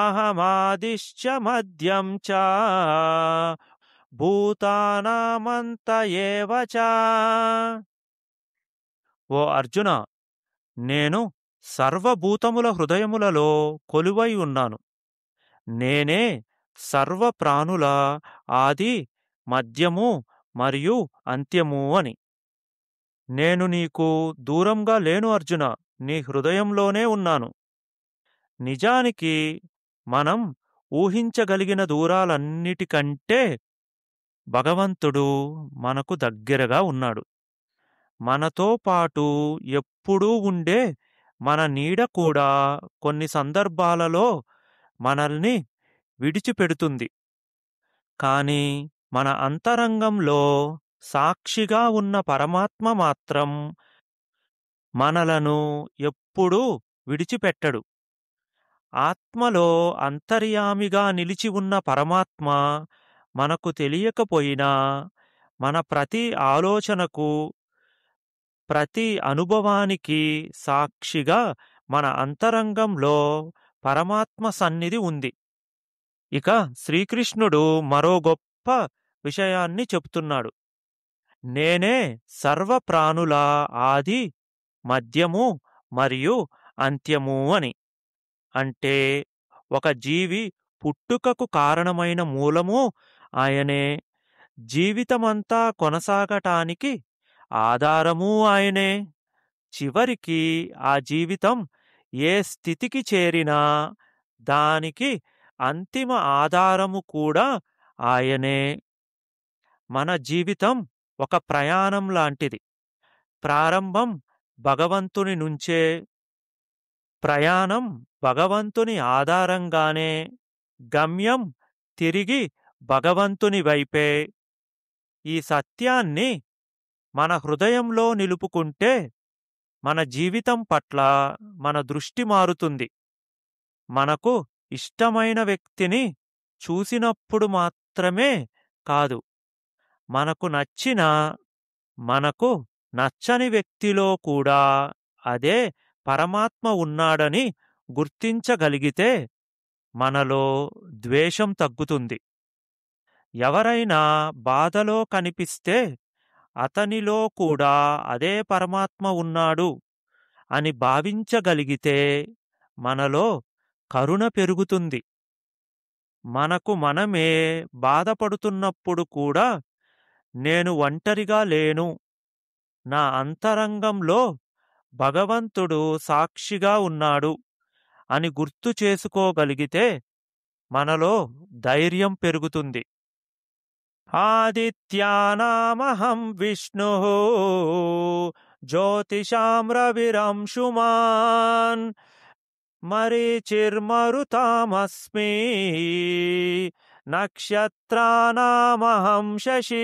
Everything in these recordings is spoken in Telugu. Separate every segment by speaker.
Speaker 1: అహమాదిశ్చ మద్యం చ భూతానామంత ఏవ చ ఓ అర్జున నేను సర్వభూతముల హృదయములలో కొలువై ఉన్నాను నేనే సర్వ ప్రాణుల ఆది మధ్యము మరియు అంత్యము అని నేను నీకు దూరంగా లేను అర్జున నీ హృదయంలోనే ఉన్నాను నిజానికి మనం ఊహించగలిగిన దూరాలన్నిటికంటే భగవంతుడు మనకు దగ్గరగా ఉన్నాడు మనతో పాటు ఎప్పుడూ ఉండే మన నీడ కూడా కొన్ని సందర్భాలలో మనల్ని విడిచిపెడుతుంది కాని మన అంతరంగంలో సాక్షిగా ఉన్న పరమాత్మ మాత్రం మనలను ఎప్పుడూ విడిచిపెట్టడు ఆత్మలో అంతర్యామిగా నిలిచి ఉన్న పరమాత్మ మనకు తెలియకపోయినా మన ప్రతి ఆలోచనకు ప్రతి అనుభవానికి సాక్షిగా మన అంతరంగంలో పరమాత్మ సన్నిధి ఉంది ఇక శ్రీకృష్ణుడు మరో గొప్ప విషయాన్ని చెప్తున్నాడు నేనే సర్వ ప్రాణుల ఆది మధ్యము మరియు అంత్యము అని అంటే ఒక జీవి పుట్టుకకు కారణమైన మూలము ఆయనే జీవితమంతా కొనసాగటానికి ఆధారము ఆయనే చివరికి ఆ జీవితం ఏ స్థితికి చేరినా దానికి అంతిమ ఆధారము కూడా ఆయనే మన జీవితం ఒక ప్రయాణం లాంటిది ప్రారంభం భగవంతుని నుంచే ప్రయాణం భగవంతుని ఆధారంగానే గమ్యం తిరిగి భగవంతుని వైపే ఈ సత్యాన్ని మన హృదయంలో నిలుపుకుంటే మన జీవితం పట్ల మన దృష్టి మారుతుంది మనకు ఇష్టమైన వ్యక్తిని చూసినప్పుడు మాత్రమే కాదు మనకు నచ్చిన మనకు నచ్చని వ్యక్తిలో కూడా అదే పరమాత్మ ఉన్నాడని గుర్తించగలిగితే మనలో ద్వేషం తగ్గుతుంది ఎవరైనా బాధలో కనిపిస్తే అతనిలో కూడా అదే పరమాత్మ ఉన్నాడు అని భావించగలిగితే మనలో కరుణ పెరుగుతుంది మనకు మనమే బాధపడుతున్నప్పుడు కూడా నేను ఒంటరిగా లేను నా అంతరంగంలో భగవంతుడు సాక్షిగా ఉన్నాడు అని గుర్తు చేసుకోగలిగితే మనలో ధైర్యం పెరుగుతుంది ఆదిత్యానామహం విష్ణు జ్యోతిషాం రవిరంశుమాన్ మరీచిర్మరుతామస్మి నక్షత్రానామహం శశి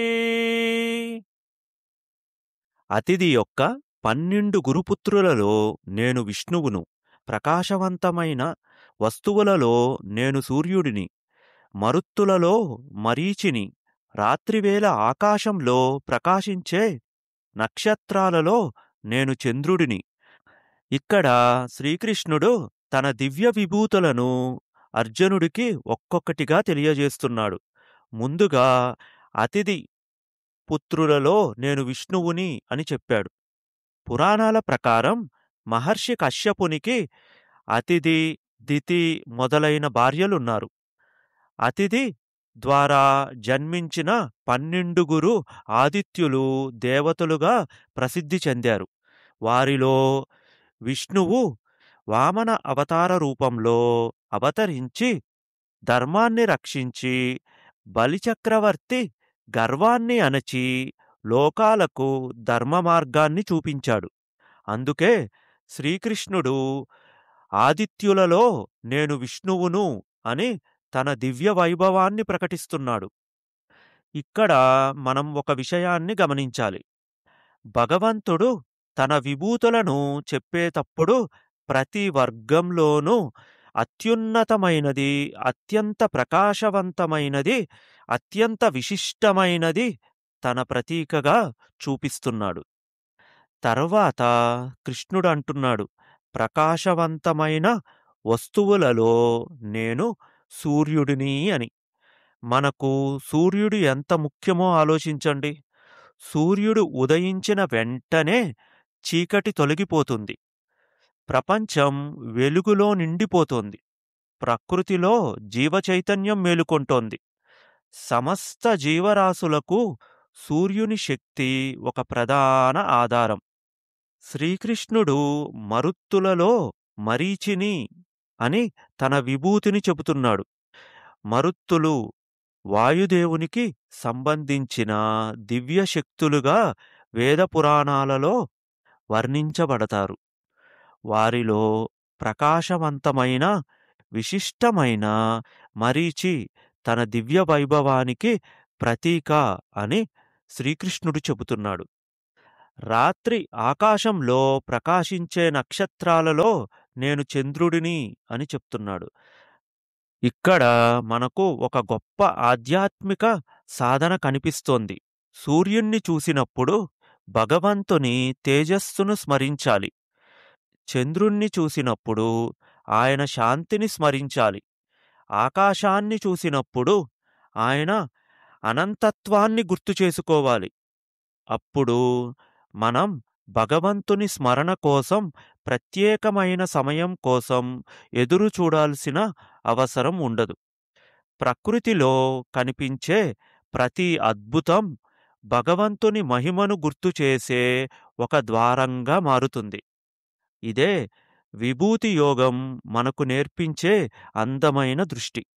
Speaker 1: అతిథి యొక్క పన్నెండు గురుపుత్రులలో నేను విష్ణువును ప్రకాశవంతమైన వస్తువులలో నేను సూర్యుడిని మరుత్తులలో మరీచిని రాత్రివేళ ఆకాశంలో ప్రకాశించే నక్షత్రాలలో నేను చంద్రుడిని ఇక్కడ శ్రీకృష్ణుడు తన దివ్య విభూతులను అర్జునుడికి ఒక్కొక్కటిగా తెలియజేస్తున్నాడు ముందుగా అతిథి పుత్రులలో నేను విష్ణువుని అని చెప్పాడు పురాణాల ప్రకారం మహర్షి కశ్యపునికి అతిథి దితి మొదలైన భార్యలున్నారు అతిథి ద్వారా జన్మించిన పన్నెండుగురు ఆదిత్యులు దేవతలుగా ప్రసిద్ధి చెందారు వారిలో విష్ణువు వామన అవతార రూపంలో అవతరించి ధర్మాన్ని రక్షించి బలిచక్రవర్తి గర్వాన్ని అణచి లోకాలకు ధర్మ మార్గాన్ని చూపించాడు అందుకే శ్రీకృష్ణుడు ఆదిత్యులలో నేను విష్ణువును అని తన దివ్య వైభవాన్ని ప్రకటిస్తున్నాడు ఇక్కడ మనం ఒక విషయాన్ని గమనించాలి భగవంతుడు తన విభూతులను చెప్పేటప్పుడు ప్రతి వర్గంలోనూ అత్యున్నతమైనది అత్యంత ప్రకాశవంతమైనది అత్యంత విశిష్టమైనది తన ప్రతీకగా చూపిస్తున్నాడు తర్వాత కృష్ణుడు అంటున్నాడు ప్రకాశవంతమైన వస్తువులలో నేను సూర్యుడిని అని. మనకు సూర్యుడు ఎంత ముఖ్యమో ఆలోచించండి. సూర్యుడు ఉదయించిన వెంటనే చీకటి తొలగిపోతుంది. ప్రపంచం వెలుగులో నిండిపోతోంది. ప్రకృతిలో జీవచైతన్యం మేలుకొంటోంది. సమస్త జీవరాశులకు సూర్యుని శక్తి ఒక ప్రధాన ఆధారం. శ్రీకృష్ణుడు మరుత్తులలో మరీచిని అని తన విభూతిని చెబుతున్నాడు. మరుత్తులు వాయుదేవునికి సంబంధించిన దివ్య శక్తులుగా వేద పురాణాలలో వర్ణించబడతారు. వారిలో ప్రకాశవంతమైన, విశిష్టమైన మరీచి తన దివ్య వైభవానికి ప్రతీక అని శ్రీకృష్ణుడు చెబుతున్నాడు. రాత్రి ఆకాశంలో ప్రకాశించే నక్షత్రాలలో నేను చంద్రుడిని అని చెప్తున్నాడు. ఇక్కడ మనకు ఒక గొప్ప ఆధ్యాత్మిక సాధన కనిపిస్తోంది. సూర్యుణ్ణి చూసినప్పుడు భగవంతుని తేజస్సును స్మరించాలి. చంద్రుణ్ణి చూసినప్పుడు ఆయన శాంతిని స్మరించాలి. ఆకాశాన్ని చూసినప్పుడు ఆయన అనంతత్వాన్ని గుర్తు చేసుకోవాలి. అప్పుడు మనం భగవంతుని స్మరణ కోసం ప్రత్యేకమైన సమయం కోసం ఎదురు చూడాల్సిన అవసరం ఉండదు. ప్రకృతిలో కనిపించే ప్రతి అద్భుతం భగవంతుని మహిమను గుర్తు చేసే ఒక ద్వారంగా మారుతుంది. ఇదే విభూతి యోగం మనకు నేర్పించే అందమైన దృష్టి.